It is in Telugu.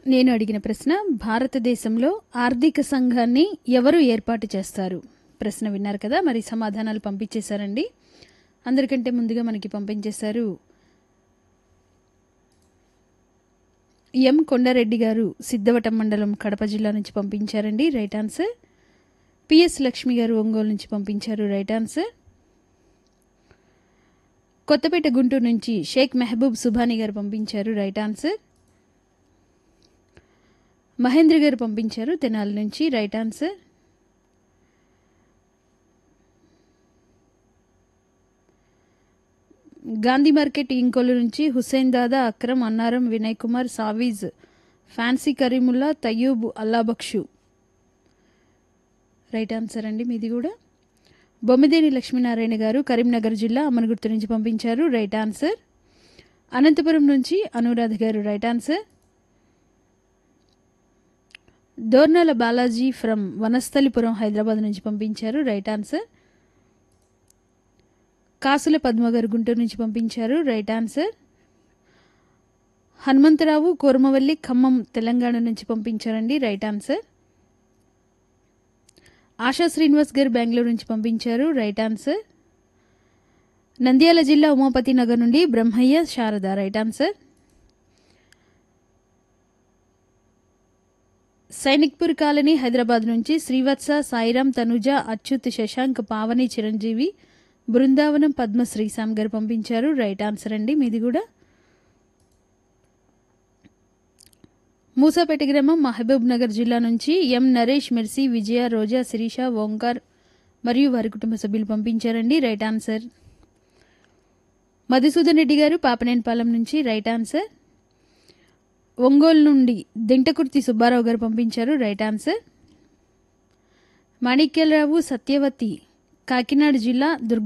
నేను అడిగిన ప్రశ్న భారతదేశంలో ఆర్థిక సంఘాన్ని ఎవరు ఏర్పాటు చేస్తారు ప్రశ్న విన్నారు కదా మరి సమాధానాలు పంపించేశారండి అందరికంటే ముందుగా మనకి పంపించేశారు ఎం కొండారెడ్డి గారు సిద్ధవటం మండలం కడప జిల్లా నుంచి పంపించారండి రైట్ ఆన్సర్ పిఎస్ లక్ష్మి గారు ఒంగోలు నుంచి పంపించారు రైట్ ఆన్సర్ కొత్తపేట గుంటూరు నుంచి షేక్ మెహబూబ్ సుభాని గారు పంపించారు రైట్ ఆన్సర్ మహేంద్ర గారు పంపించారు తెనాలి నుంచి right answer Gandhi market Inkollu నుంచి హుస్సేన్ దాదా అక్రమ్ అన్నారం వినయ్ కుమార్ సావీజ్ fancy Kareemulla Tayyub Allabakshu right answer అండి మీది కూడా బొమ్మిదేని లక్ష్మీనారాయణ గారు కరీంనగర్ జిల్లా అమ్మనగుర్తు నుంచి పంపించారు రైట్ ఆన్సర్ అనంతపురం నుంచి అనురాధ గారు right answer Dornala Balaji from Vanasthalipuram Hyderabad నుంచి పంపించారు రైట్ ఆన్సర్ కాసుల పద్మ గారు గుంటూరు నుంచి పంపించారు రైట్ ఆన్సర్ హనుమంతరావు కోరమవల్లి ఖమ్మం తెలంగాణ నుంచి పంపించారండి రైట్ ఆన్సర్ ఆశా శ్రీనివాస్ గారు బెంగళూరు నుంచి పంపించారు రైట్ ఆన్సర్ నంద్యాల జిల్లా ఉమాపతి నగర్ నుండి Brahmayya Sarada right answer Sainikpur colony Hyderabad నుంచి శ్రీవత్స సాయిరాం తనుజ అచ్యుత్ శశాంక్ పావని చిరంజీవి బృందావనం పద్మ శ్రీశామ్ గారు పంపించారు రైట్ ఆన్సర్ అండి మీది కూడా మూసాపేట గ్రామం మహబూబ్ నగర్ జిల్లా నుంచి ఎం నరేష్ మెర్సీ విజయ రోజా శిరీష ఓంకార్ మరియు వారి కుటుంబ సభ్యులు పంపించారండి రైట్ ఆన్సర్ మధుసూదన్ రెడ్డి గారు పాపనేనిపాలెం నుంచి రైట్ ఆన్సర్ ఒంగోలు నుండి దింటకుర్తి సుబ్బారావు గారు పంపించారు రైట్ ఆన్సర్ మాణిక్యరావు సత్యవతి కాకినాడ జిల్లా దుర్గ